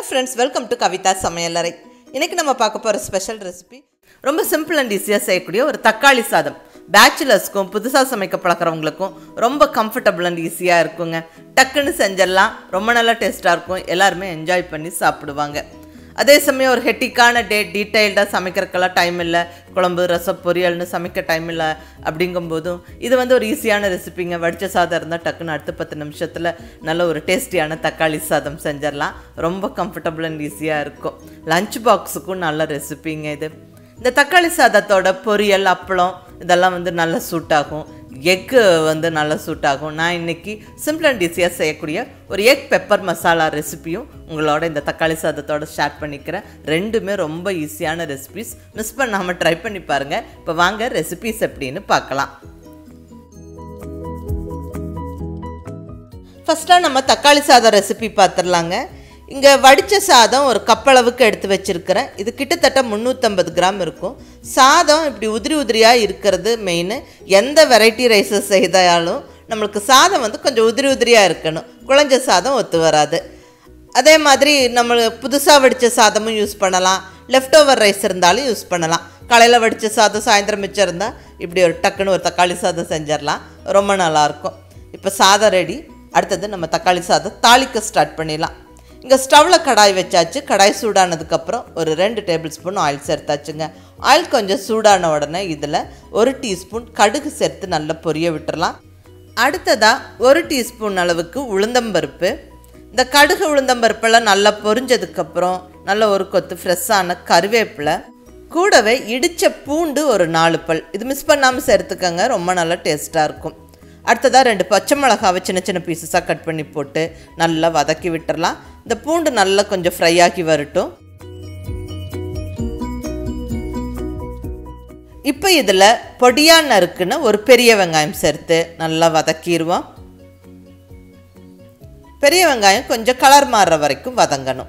friends welcome to Kavitha சமையலறை இன்னைக்கு நம்ம பார்க்க போகிற ஸ்பெஷல் ரெசிபி ரொம்ப சிம்பிள் அண்ட் ஈஸியாக செய்யக்கூடிய ஒரு தக்காளி சாதம் பேச்சுலர்ஸ்க்கும் புதுசாக சமைக்க பழக்கிறவங்களுக்கும் ரொம்ப கம்ஃபர்டபுள் அண்ட் ஈஸியாக இருக்குங்க டக்குன்னு செஞ்சிடலாம் ரொம்ப நல்லா டேஸ்ட்டாக இருக்கும் எல்லாருமே என்ஜாய் பண்ணி சாப்பிடுவாங்க அதே சமயம் ஒரு ஹெட்டிக்கான டே டீட்டெயில்டாக சமைக்கிறதுக்கெல்லாம் டைம் இல்லை குழம்பு ரசம் பொரியல்னு சமைக்க டைம் இல்லை அப்படிங்கும்போதும் இது வந்து ஒரு ஈஸியான ரெசிபிங்க வடித்த சாதம் இருந்தால் டக்குன்னு அடுத்த பத்து நிமிஷத்தில் நல்ல ஒரு டேஸ்டியான தக்காளி சாதம் செஞ்சிடலாம் ரொம்ப கம்ஃபர்டபுள் அண்ட் ஈஸியாக இருக்கும் லஞ்ச் பாக்ஸுக்கும் நல்ல ரெசிபிங்க இது இந்த தக்காளி சாதத்தோட பொரியல் அப்பளம் இதெல்லாம் வந்து நல்ல சூட் ஆகும் எக்கு வந்து நல்லா சூட் ஆகும் நான் இன்னைக்கு சிம்பிள் அண்ட் ஈஸியாக செய்யக்கூடிய ஒரு எக் பெப்பர் மசாலா ரெசிபியும் உங்களோட இந்த தக்காளி சாதத்தோட ஷேர் பண்ணிக்கிறேன் ரெண்டுமே ரொம்ப ஈஸியான ரெசிபிஸ் மிஸ் பண்ணாமல் ட்ரை பண்ணி பாருங்கள் இப்போ வாங்க ரெசிபிஸ் எப்படின்னு பார்க்கலாம் ஃபஸ்ட்டாக நம்ம தக்காளி சாதம் ரெசிபி பார்த்துடலாங்க இங்கே வடித்த சாதம் ஒரு கப்பளவுக்கு எடுத்து வச்சுருக்கிறேன் இது கிட்டத்தட்ட முந்நூற்றம்பது கிராம் இருக்கும் சாதம் இப்படி உதிரி உதிரியாக இருக்கிறது மெயின் எந்த வெரைட்டி ரைஸஸ் செய்தாலும் நம்மளுக்கு சாதம் வந்து கொஞ்சம் உதிரி உதிரியாக இருக்கணும் குழஞ்ச சாதம் ஒத்து வராது அதே மாதிரி நம்ம புதுசாக வடித்த சாதமும் யூஸ் பண்ணலாம் லெஃப்ட் ஓவர் ரைஸ் இருந்தாலும் யூஸ் பண்ணலாம் காலையில் வடித்த சாதம் சாயந்தரம் மிச்சம் இருந்தால் இப்படி ஒரு டக்குன்னு ஒரு தக்காளி சாதம் செஞ்சிடலாம் ரொம்ப நல்லாயிருக்கும் இப்போ சாதம் ரெடி அடுத்தது நம்ம தக்காளி சாதம் தாளிக்க ஸ்டார்ட் பண்ணிடலாம் இங்கே ஸ்டவ்வில் கடாய் வச்சாச்சு கடாய் சூடானதுக்கப்புறம் ஒரு ரெண்டு டேபிள் ஸ்பூன் ஆயில் சேர்த்தாச்சுங்க ஆயில் கொஞ்சம் சூடான உடனே இதில் ஒரு டீஸ்பூன் கடுகு சேர்த்து நல்லா பொரிய விட்டுறலாம் அடுத்ததாக ஒரு டீஸ்பூன் அளவுக்கு உளுந்தம்பருப்பு இந்த கடுகு உளுந்தம்பருப்பெல்லாம் நல்லா பொரிஞ்சதுக்கப்புறம் நல்ல ஒரு கொத்து ஃப்ரெஷ்ஷான கருவேப்பிலை கூடவே இடித்த பூண்டு ஒரு நாலு பல் இது மிஸ் பண்ணாமல் சேர்த்துக்கங்க ரொம்ப நல்லா டேஸ்ட்டாக இருக்கும் அடுத்ததாக ரெண்டு பச்சை மிளகாவை சின்ன சின்ன பீசஸாக கட் பண்ணி போட்டு நல்லா வதக்கி விட்டுறலாம் இந்த பூண்டு நல்லா கொஞ்சம் ஃப்ரை ஆகி வரட்டும் இப்போ இதில் பொடியாக நறுக்குன்னு ஒரு பெரிய வெங்காயம் சேர்த்து நல்லா வதக்கிடுவோம் பெரிய வெங்காயம் கொஞ்சம் கலர் மாறுற வரைக்கும் வதங்கணும்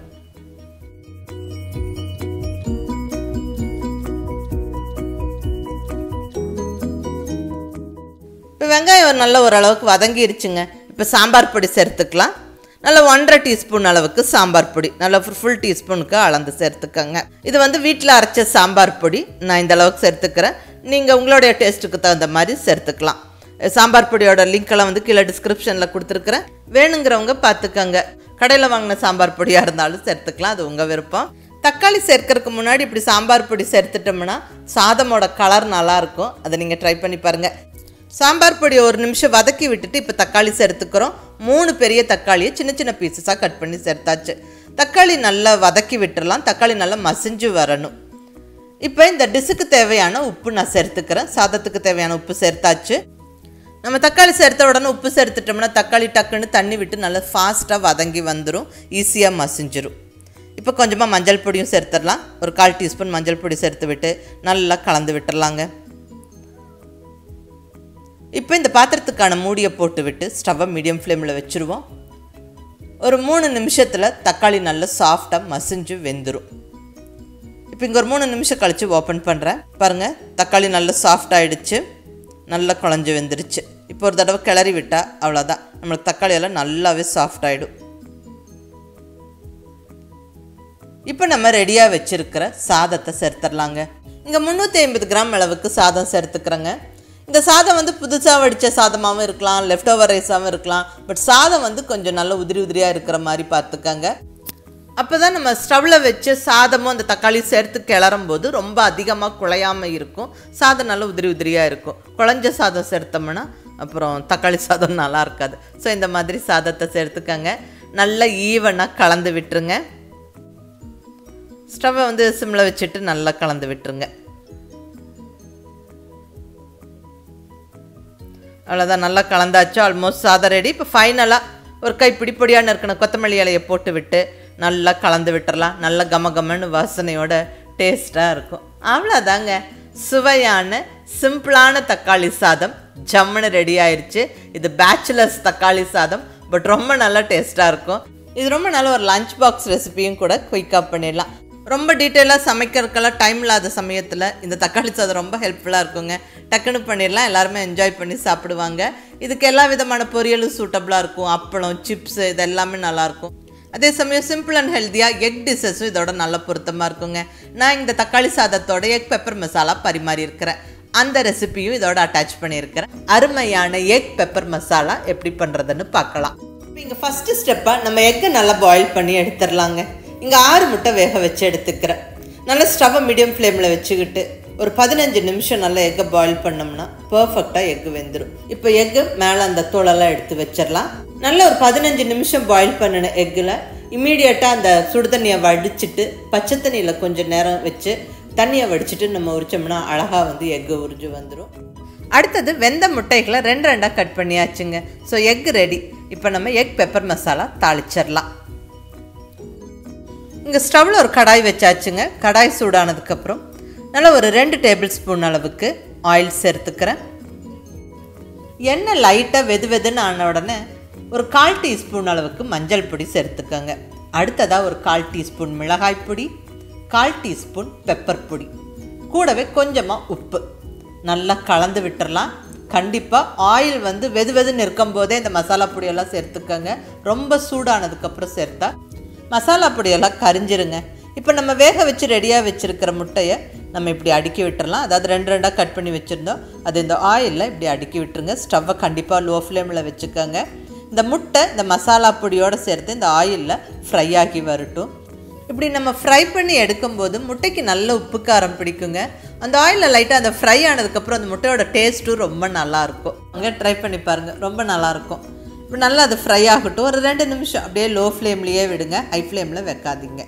இப்போ வெங்காயம் நல்ல ஓரளவுக்கு வதங்கிருச்சுங்க இப்போ சாம்பார் பொடி சேர்த்துக்கலாம் நல்ல ஒன்றரை டீஸ்பூன் அளவுக்கு சாம்பார் பொடி நல்ல ஃபுல் டீஸ்பூனுக்கு அளந்து சேர்த்துக்கங்க இது வந்து வீட்டில் அரைச்ச சாம்பார் பொடி நான் இந்த அளவுக்கு சேர்த்துக்கிறேன் நீங்கள் உங்களுடைய டேஸ்ட்டுக்கு தகுந்த மாதிரி சேர்த்துக்கலாம் சாம்பார் பொடியோட லிங்க்கெல்லாம் வந்து கீழே டிஸ்கிரிப்ஷனில் கொடுத்துருக்குறேன் வேணுங்கிறவங்க பார்த்துக்கங்க கடையில் வாங்கின சாம்பார் பொடியாக இருந்தாலும் சேர்த்துக்கலாம் அது உங்கள் விருப்பம் தக்காளி சேர்க்கறதுக்கு முன்னாடி இப்படி சாம்பார் பொடி சேர்த்துட்டோம்னா சாதமோட கலர் நல்லாயிருக்கும் அதை நீங்கள் ட்ரை பண்ணி பாருங்கள் சாம்பார் பொடி ஒரு நிமிஷம் வதக்கி விட்டுட்டு இப்போ தக்காளி சேர்த்துக்கிறோம் மூணு பெரிய தக்காளியை சின்ன சின்ன பீசஸாக கட் பண்ணி சேர்த்தாச்சு தக்காளி நல்லா வதக்கி விட்டுறலாம் தக்காளி நல்லா மசிஞ்சு வரணும் இப்போ இந்த டிஷ்ஷுக்கு தேவையான உப்பு நான் சேர்த்துக்கிறேன் சாதத்துக்கு தேவையான உப்பு சேர்த்தாச்சு நம்ம தக்காளி சேர்த்த உடனே உப்பு சேர்த்துட்டோம்னா தக்காளி டக்குன்னு தண்ணி விட்டு நல்லா ஃபாஸ்ட்டாக வதங்கி வந்துடும் ஈஸியாக மசிஞ்சிரும் இப்போ கொஞ்சமாக மஞ்சள் பொடியும் சேர்த்துடலாம் ஒரு கால் டீஸ்பூன் மஞ்சள் பொடி சேர்த்து விட்டு நல்லா கலந்து விட்டுறலாங்க இப்போ இந்த பாத்திரத்துக்கான மூடியை போட்டு விட்டு ஸ்டவ்வை மீடியம் ஃப்ளேமில் வச்சுருவோம் ஒரு மூணு நிமிஷத்தில் தக்காளி நல்லா சாஃப்டாக மசிஞ்சு வெந்துடும் இப்போ இங்கே ஒரு மூணு நிமிஷம் கழித்து ஓப்பன் பண்ணுறேன் பாருங்கள் தக்காளி நல்லா சாஃப்ட் ஆகிடுச்சு நல்லா குழஞ்சி வெந்துருச்சு இப்போ ஒரு தடவை கிளறி விட்டால் அவ்வளோதான் நம்மளுக்கு தக்காளி எல்லாம் நல்லாவே சாஃப்ட் ஆகிடும் இப்போ நம்ம ரெடியாக வச்சுருக்கிற சாதத்தை சேர்த்துடலாங்க இங்கே முந்நூற்றி ஐம்பது கிராம் அளவுக்கு சாதம் சேர்த்துக்கிறேங்க இந்த சாதம் வந்து புதுசாக வடித்த சாதமாகவும் இருக்கலாம் லெஃப்ட் ஓவர் ரைஸாகவும் இருக்கலாம் பட் சாதம் வந்து கொஞ்சம் நல்ல உதிரி உதிரியாக இருக்கிற மாதிரி பார்த்துக்கங்க அப்போ தான் நம்ம ஸ்டவ்வில் வச்சு சாதமும் அந்த தக்காளி சேர்த்து கிளறும் போது ரொம்ப அதிகமாக குழையாமல் இருக்கும் சாதம் நல்ல உதிரி உதிரியாக இருக்கும் குழஞ்ச சாதம் சேர்த்தோம்னா அப்புறம் தக்காளி சாதம் நல்லா இருக்காது ஸோ இந்த மாதிரி சாதத்தை சேர்த்துக்கங்க நல்லா ஈவனாக கலந்து விட்டுருங்க ஸ்டவ்வை வந்து சிம்மில் வச்சுட்டு நல்லா கலந்து விட்டுருங்க அவ்வளோதான் நல்லா கலந்தாச்சு ஆல்மோஸ்ட் சாதம் ரெடி இப்போ ஃபைனலாக ஒரு கைப்பிடி பொடியான இருக்கணும் கொத்தமல்லி இலையை போட்டு விட்டு நல்லா கலந்து விட்டுறலாம் நல்லா கம கமன்னு வாசனையோட டேஸ்ட்டாக இருக்கும் அவ்வளோதாங்க சுவையான சிம்பிளான தக்காளி சாதம் ஜம்முன்னு ரெடி ஆயிடுச்சு இது பேச்சுலர்ஸ் தக்காளி சாதம் பட் ரொம்ப நல்லா டேஸ்ட்டாக இருக்கும் இது ரொம்ப நல்ல ஒரு லஞ்ச் பாக்ஸ் ரெசிபியும் கூட குயிக்காக பண்ணிடலாம் ரொம்ப டீட்டெயிலாக சமைக்கிறதுக்கெல்லாம் டைம் இல்லாத சமயத்தில் இந்த தக்காளி சாதம் ரொம்ப ஹெல்ப்ஃபுல்லாக இருக்குங்க டக்குன்னு பண்ணிடலாம் எல்லாருமே என்ஜாய் பண்ணி சாப்பிடுவாங்க இதுக்கு எல்லா விதமான பொரியலும் சூட்டபுளாக இருக்கும் அப்பளம் சிப்ஸு இது எல்லாமே நல்லாயிருக்கும் அதே சமயம் சிம்பிள் அண்ட் ஹெல்த்தியாக எக் டிஷ்ஷஸும் இதோட நல்ல பொருத்தமாக இருக்குங்க நான் இந்த தக்காளி சாதத்தோட எக் பெப்பர் மசாலா பரிமாறி இருக்கிறேன் அந்த ரெசிபியும் இதோட அட்டாச் பண்ணியிருக்கிறேன் அருமையான எக் பெப்பர் மசாலா எப்படி பண்ணுறதுன்னு பார்க்கலாம் இப்போ இங்கே ஃபஸ்ட்டு ஸ்டெப்பாக நம்ம எக்கை நல்லா பாயில் பண்ணி எடுத்துடலாங்க இங்கே ஆறு முட்டை வேக வச்சு எடுத்துக்கிறேன் நல்லா ஸ்டவ்வை மீடியம் ஃப்ளேமில் வச்சுக்கிட்டு ஒரு பதினஞ்சு நிமிஷம் நல்லா எக்கை பாயில் பண்ணோம்னா பர்ஃபெக்டாக எக்கு வெந்துடும் இப்போ எக்கு மேலே அந்த தோலெல்லாம் எடுத்து வச்சிடலாம் நல்ல ஒரு பதினஞ்சு நிமிஷம் பாயில் பண்ணின எக்கில் இம்மீடியட்டாக அந்த சுடுதண்ணியை வடிச்சிட்டு பச்சை தண்ணியில் கொஞ்சம் நேரம் வச்சு தண்ணியை வடிச்சிட்டு நம்ம உரிச்சோம்னா அழகாக வந்து எக்கு உறிஞ்சு வந்துடும் அடுத்தது வெந்த முட்டைகளை ரெண்டு ரெண்டாக கட் பண்ணியாச்சுங்க ஸோ எக் ரெடி இப்போ நம்ம எக் பெப்பர் மசாலா தாளிச்சிடலாம் இங்கே ஸ்டவ்வில் ஒரு கடாய் வச்சாச்சுங்க கடாய் சூடானதுக்கப்புறம் நல்லா ஒரு ரெண்டு டேபிள் ஸ்பூன் அளவுக்கு ஆயில் சேர்த்துக்கிறேன் எண்ணெய் லைட்டாக வெது வெதுன்னு ஆன உடனே ஒரு கால் டீஸ்பூன் அளவுக்கு மஞ்சள் பொடி சேர்த்துக்கோங்க அடுத்ததாக ஒரு கால் டீஸ்பூன் மிளகாய் பொடி கால் டீஸ்பூன் பெப்பர் பொடி கூடவே கொஞ்சமாக உப்பு நல்லா கலந்து விட்டுறலாம் கண்டிப்பாக ஆயில் வந்து வெது வெதுன்னு இருக்கும்போதே இந்த மசாலா பொடியெல்லாம் சேர்த்துக்கோங்க ரொம்ப சூடானதுக்கப்புறம் சேர்த்தா மசாலா பொடியெல்லாம் கரிஞ்சிருங்க இப்போ நம்ம வேக வச்சு ரெடியாக வச்சுருக்கிற முட்டையை நம்ம இப்படி அடுக்கி விட்டுறலாம் அதாவது ரெண்டு ரெண்டாக கட் பண்ணி வச்சுருந்தோம் அது இந்த ஆயிலில் இப்படி அடுக்கி விட்டுருங்க ஸ்டவ்வை கண்டிப்பாக லோ ஃப்ளேமில் வச்சுக்கோங்க இந்த முட்டை இந்த மசாலா பொடியோடு சேர்த்து இந்த ஆயிலில் ஃப்ரை ஆகி வரட்டும் இப்படி நம்ம ஃப்ரை பண்ணி எடுக்கும்போது முட்டைக்கு நல்ல உப்பு காரம் பிடிக்குங்க அந்த ஆயிலில் லைட்டாக அந்த ஃப்ரை ஆனதுக்கப்புறம் அந்த முட்டையோட டேஸ்ட்டும் ரொம்ப நல்லாயிருக்கும் அங்கே ட்ரை பண்ணி பாருங்கள் ரொம்ப நல்லாயிருக்கும் இப்போ நல்லா அது ஃப்ரை ஆகட்டும் ஒரு ரெண்டு நிமிஷம் அப்படியே லோ ஃப்ளேம்லேயே விடுங்க ஹை ஃப்ளேமில் வைக்காதீங்க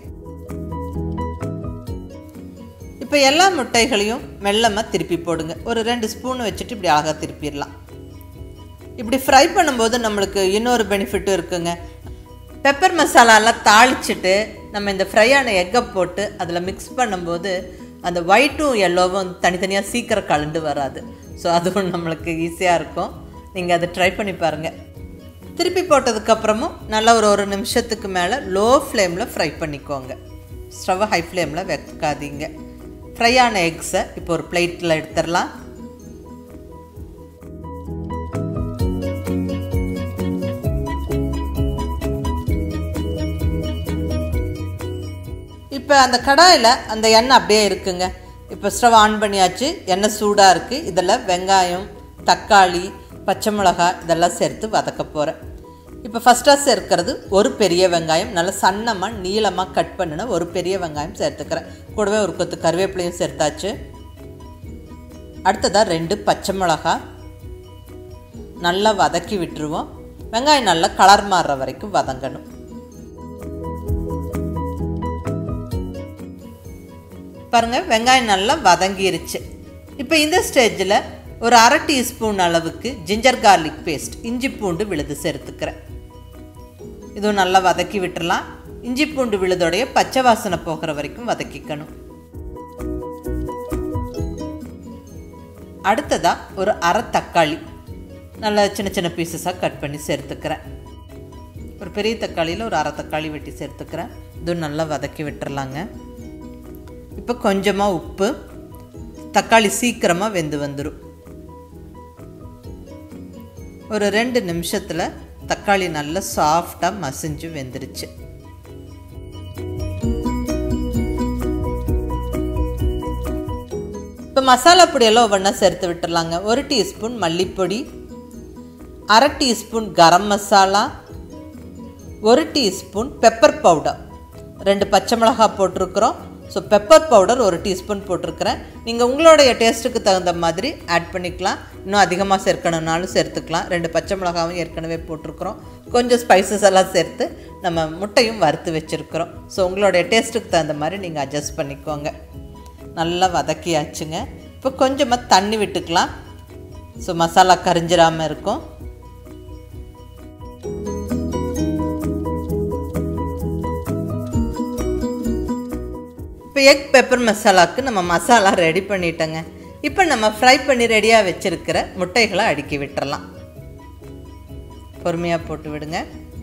இப்போ எல்லா முட்டைகளையும் மெல்லமாக திருப்பி போடுங்க ஒரு ரெண்டு ஸ்பூன் வச்சுட்டு இப்படி அழகாக திருப்பிடலாம் இப்படி ஃப்ரை பண்ணும்போது நம்மளுக்கு இன்னொரு பெனிஃபிட்டும் இருக்குங்க பெப்பர் மசாலாலாம் தாளிச்சிட்டு நம்ம இந்த ஃப்ரையான எக்கை போட்டு அதில் மிக்ஸ் பண்ணும்போது அந்த ஒயிட்டும் எல்லோவும் தனித்தனியாக சீக்கிரம் கலந்து வராது ஸோ அதுவும் நம்மளுக்கு ஈஸியாக இருக்கும் நீங்கள் அதை ட்ரை பண்ணி பாருங்கள் திருப்பி போட்டதுக்கப்புறமும் நல்லா ஒரு ஒரு நிமிஷத்துக்கு மேலே லோ ஃப்ளேமில் ஃப்ரை பண்ணிக்கோங்க ஸ்டவ்வை ஹை ஃப்ளேமில் வைக்காதீங்க ஃப்ரை ஆன எக்ஸை இப்போ ஒரு பிளேட்டில் எடுத்துடலாம் இப்போ அந்த கடாயில் அந்த எண்ணெய் அப்படியே இருக்குங்க இப்போ ஸ்டவ் ஆன் பண்ணியாச்சு எண்ணெய் சூடாக இருக்குது இதில் வெங்காயம் தக்காளி பச்சை மிளகாய் இதெல்லாம் சேர்த்து வதக்க போகிறேன் இப்போ ஃபஸ்ட்டாக சேர்க்கிறது ஒரு பெரிய வெங்காயம் நல்லா சன்னமாக நீளமாக கட் பண்ணின ஒரு பெரிய வெங்காயம் சேர்த்துக்கிறேன் கூடவே ஒரு கொத்து கருவேப்பிலையும் சேர்த்தாச்சு அடுத்ததாக ரெண்டு பச்சை மிளகாய் நல்லா வதக்கி விட்டுருவோம் வெங்காயம் நல்லா கலர் மாறுற வரைக்கும் வதங்கணும் பாருங்கள் வெங்காயம் நல்லா வதங்கிருச்சு இப்போ இந்த ஸ்டேஜில் ஒரு அரை டீஸ்பூன் அளவுக்கு ஜிஞ்சர் கார்லிக் பேஸ்ட் இஞ்சி பூண்டு விழுது சேர்த்துக்கிறேன் இதுவும் நல்லா வதக்கி விட்டுறலாம் இஞ்சி பூண்டு விழுதோடைய பச்சை வாசனை போகிற வரைக்கும் வதக்கிக்கணும் அடுத்ததாக ஒரு அரை தக்காளி நல்லா சின்ன சின்ன பீசஸாக கட் பண்ணி சேர்த்துக்கிறேன் ஒரு பெரிய தக்காளியில் ஒரு அரை தக்காளி வெட்டி சேர்த்துக்கிறேன் இதுவும் நல்லா வதக்கி விட்டுறலாங்க இப்போ கொஞ்சமாக உப்பு தக்காளி சீக்கிரமாக வெந்து வந்துடும் ஒரு ரெண்டு நிமிஷத்தில் தக்காளி நல்லா சாஃப்டாக மசிஞ்சு வெந்துருச்சு இப்போ மசாலா பொடியெல்லாம் ஒவ்வொன்றா சேர்த்து விட்டுறலாங்க ஒரு டீஸ்பூன் மல்லிப்பொடி அரை டீஸ்பூன் கரம் மசாலா ஒரு டீஸ்பூன் பெப்பர் பவுடர் ரெண்டு பச்சை மிளகாய் போட்டிருக்கிறோம் ஸோ பெப்பர் பவுடர் ஒரு டீஸ்பூன் போட்டிருக்கிறேன் நீங்கள் உங்களுடைய டேஸ்ட்டுக்கு தகுந்த மாதிரி ஆட் பண்ணிக்கலாம் இன்னும் அதிகமாக சேர்க்கணுன்னாலும் சேர்த்துக்கலாம் ரெண்டு பச்சை மிளகாவும் ஏற்கனவே போட்டிருக்கிறோம் கொஞ்சம் ஸ்பைசஸ் எல்லாம் சேர்த்து நம்ம முட்டையும் வறுத்து வச்சுருக்கிறோம் ஸோ உங்களுடைய டேஸ்ட்டுக்கு தகுந்த மாதிரி நீங்கள் அட்ஜஸ்ட் பண்ணிக்கோங்க நல்லா வதக்கியாச்சுங்க இப்போ கொஞ்சமாக தண்ணி விட்டுக்கலாம் ஸோ மசாலா கரிஞ்சிராமல் இருக்கும் இப்போ எக் பெப்பர் மசாலாவுக்கு நம்ம மசாலா ரெடி பண்ணிட்டோங்க இப்போ நம்ம ஃப்ரை பண்ணி ரெடியாக வச்சுருக்கிற முட்டைகளை அடுக்கி விட்டுறலாம் பொறுமையாக போட்டு விடுங்க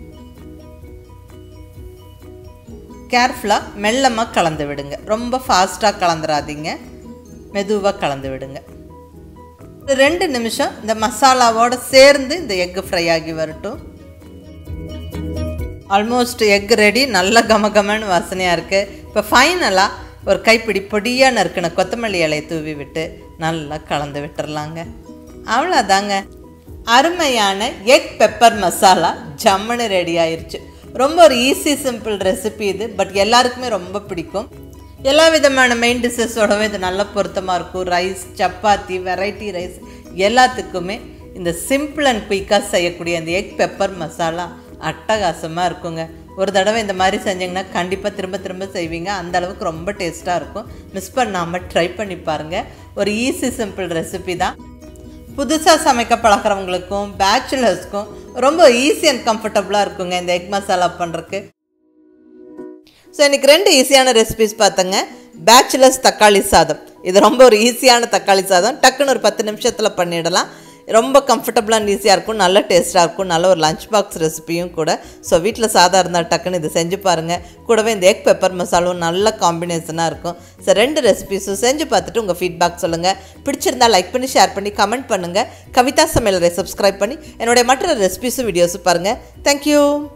கேர்ஃபுல்லாக மெல்லமாக கலந்து விடுங்க ரொம்ப ஃபாஸ்ட்டாக கலந்துடாதீங்க மெதுவாக கலந்து விடுங்க ஒரு ரெண்டு நிமிஷம் இந்த மசாலாவோடு சேர்ந்து இந்த எக்கு ஃப்ரை ஆகி வரட்டும் ஆல்மோஸ்ட் எக் ரெடி நல்ல கம கமன்னு வாசனையாக இருக்குது இப்போ ஃபைனலாக ஒரு கைப்பிடி பொடியாக நறுக்கின கொத்தமல்லி இலையை தூவி விட்டு நல்லா கலந்து விட்டுறலாங்க அவ்வளோதாங்க அருமையான எக் பெப்பர் மசாலா ஜம்முன்னு ரெடி ஆயிருச்சு ரொம்ப ஒரு ஈஸி சிம்பிள் ரெசிபி இது பட் எல்லாருக்குமே ரொம்ப பிடிக்கும் எல்லா விதமான மெயின் டிஷ்ஷஸோடவே இது நல்ல பொருத்தமாக இருக்கும் ரைஸ் சப்பாத்தி வெரைட்டி ரைஸ் எல்லாத்துக்குமே இந்த சிம்பிள் அண்ட் குயிக்காக செய்யக்கூடிய இந்த எக் பெப்பர் மசாலா அட்டகாசமாக இருக்குங்க ஒரு தடவை இந்த மாதிரி செஞ்சிங்கன்னா கண்டிப்பாக திரும்ப திரும்ப செய்வீங்க அந்த அளவுக்கு ரொம்ப டேஸ்ட்டாக இருக்கும் மிஸ் பண்ணாமல் ட்ரை பண்ணி பாருங்கள் ஒரு ஈஸி சிம்பிள் ரெசிபி தான் புதுசாக சமைக்க பழகிறவங்களுக்கும் பேச்சுலர்ஸ்க்கும் ரொம்ப ஈஸி அண்ட் கம்ஃபர்டபுளாக இருக்குங்க இந்த எக் மசாலா பண்ணுறக்கு ஸோ இன்றைக்கி ரெண்டு ஈஸியான ரெசிபிஸ் பார்த்தங்க பேச்சுலர்ஸ் தக்காளி சாதம் இது ரொம்ப ஒரு ஈஸியான தக்காளி சாதம் டக்குன்னு ஒரு பத்து நிமிஷத்தில் பண்ணிடலாம் ரொம்ப கம்ஃபர்டபுளாக ஈஸியாக இருக்கும் நல்ல டேஸ்ட்டாக இருக்கும் நல்ல ஒரு லஞ்ச் பாக்ஸ் ரெசிபியும் கூட ஸோ வீட்டில் சாதம் இருந்தால் டக்குன்னு இது செஞ்சு பாருங்கள் கூடவே இந்த எக் பெப்பர் மசாலும் நல்ல காம்பினேஷனாக இருக்கும் ஸோ ரெண்டு ரெசிபிஸும் செஞ்சு பார்த்துட்டு உங்கள் ஃபீட்பேக் சொல்லுங்கள் பிடிச்சிருந்தா லைக் பண்ணி ஷேர் பண்ணி கமெண்ட் பண்ணுங்கள் கவிதா சமையலரை சப்ஸ்கிரைப் பண்ணி என்னுடைய மற்ற ரெசிபிஸும் வீடியோஸும் பாருங்கள் தேங்க்யூ